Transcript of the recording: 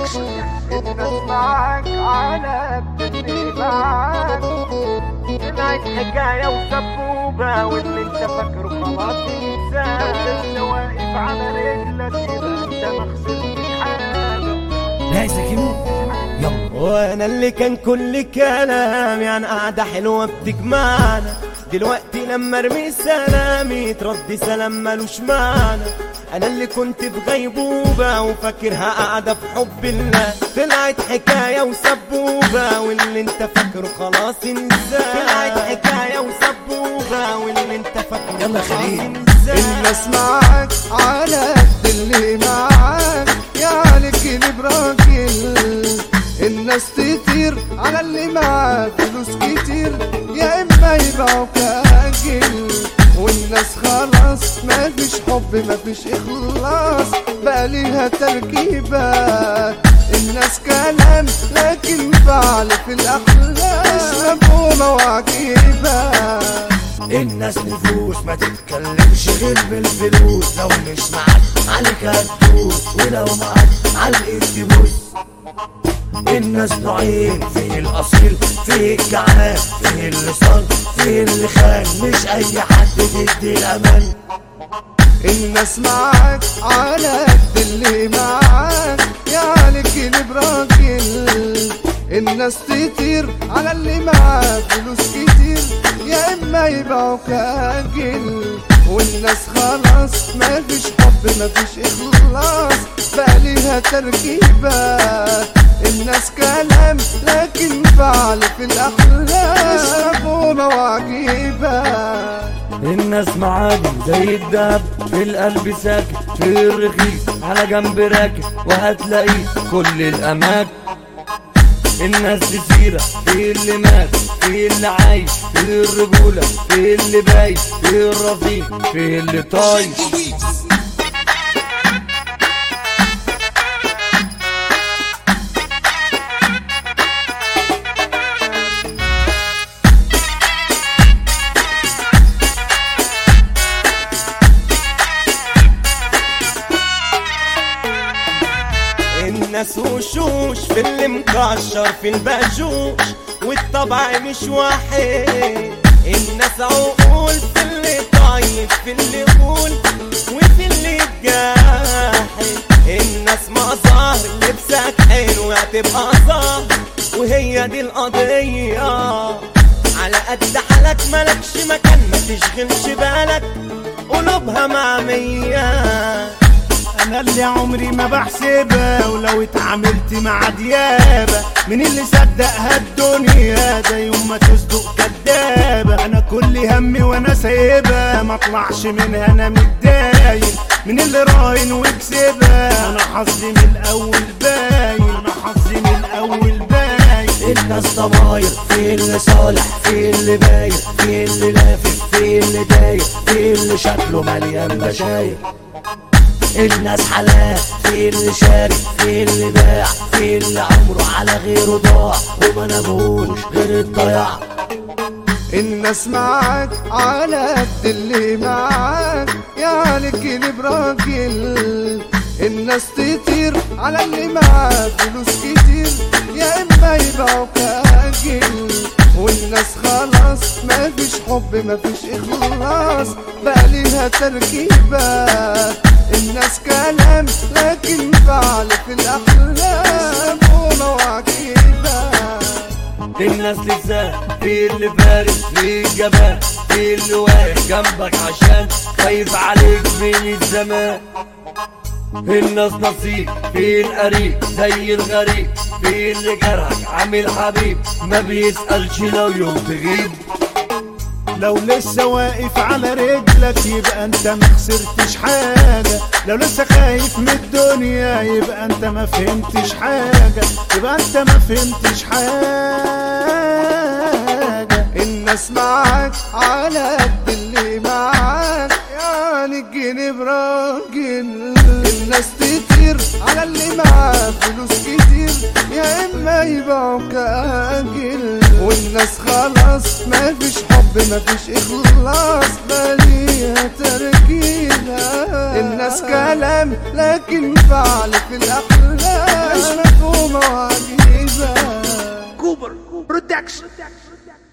برودكشن الناس معاك على بتبني معاك سمعت حكاية وسبوبة واللي انت فاكره خلاص انسان لسه واقف على رجلك يبقى انت ما خسرتش حاجة لا يسكنوا يلا وانا اللي كان كل كلامي عن قعدة حلوة بتجمعنا دلوقتي لما ارمي سلامي ترد سلام ملوش معنى انا اللي كنت في غيبوبة وفاكرها قاعدة في حب الله طلعت حكاية وسبوبة واللي انت فاكره خلاص انساه طلعت حكاية وسبوبة واللي انت فاكره يلا خلاص خليل. انساه. الناس معاك على قد اللي معاك يعني كده براجل الناس تطير على اللي معاك فلوس كتير يا اما يبيعوك اجل والناس خلاص ما فيش حب ما فيش اخلاص بقى ليها تركيبه الناس كلام لكن فعل في الاخلاق مفهومه وعجيبه الناس نفوس ما تتكلمش غير بالفلوس لو مش معاك عليك هتدوس ولو معاك علقة تبوس الناس نوعين في الاصيل في الجعان في اللي صان في اللي خان مش اي حد تدي الامان الناس معاك على قد اللي معاك يعني كده براجل الناس تطير على اللي معاك فلوس كتير يا اما يبيعوك اجل والناس خلاص ما فيش حب ما فيش اخلاص بقى ليها تركيبه الناس كلام لكن فعل في الاخلاق مش مفهومه وعجيبه الناس معادي زي الدهب في القلب ساكن في الرخيص على جنب راكب وهتلاقيه كل الاماكن الناس دي سيرة في اللي مات في اللي عايش في الرجولة في اللي بايش في الرصيف في اللي طايش الناس وشوش في اللي مكشر في الباجوش والطبع مش واحد الناس عقول في اللي طيب في اللي قول وفي اللي جاحد الناس مظاهر لبسك حلو هتبقى ظاهر وهي دي القضية على قد حالك ملكش مكان ما تشغلش بالك قلوبها معمية انا اللي عمري ما بحسبها ولو اتعاملت مع ديابة من اللي صدقها الدنيا ده يوم ما تصدق كدابة انا كل همي وانا سايبها ما اطلعش منها انا متداين من اللي راهن وكسبها انا حظي من الاول باين انا حظي من الاول باين الناس ضماير في اللي صالح في اللي باين في اللي لافف في اللي داير في اللي شكله مليان بشاير الناس حلال في اللي شاري في اللي باع في اللي عمره على غيره ضاع وما نبهوش غير الضياع الناس معاك على قد اللي معاك يعني كده براجل الناس تطير على اللي معاك فلوس كتير يا اما يبيعوك اجل والناس خلاص ما فيش حب ما فيش اخلاص بقى ليها تركيبه الناس كلام لكن فعل في الاخلاق مفهومه وعجيبه الناس لسان في اللي فارق في الجبان في اللي واقف جنبك عشان خايف عليك من الزمان الناس نصيب في القريب زي الغريب في اللي جرحك عامل حبيب ما بيسألش لو يوم تغيب لو لسه واقف على رجلك يبقى انت ما خسرتش حاجة لو لسه خايف من الدنيا يبقى انت ما فهمتش حاجة يبقى انت ما فهمتش حاجة الناس معاك على قد اللي معاك يعني الجنيه براجل الناس تطير على اللي معاك فلوس كتير يا اما يبيعوك اجل والناس خلاص ما فيش حب ما فيش اخلاص بليها تركيبه الناس كلام لكن فعل في الاخلاق مش برودكشن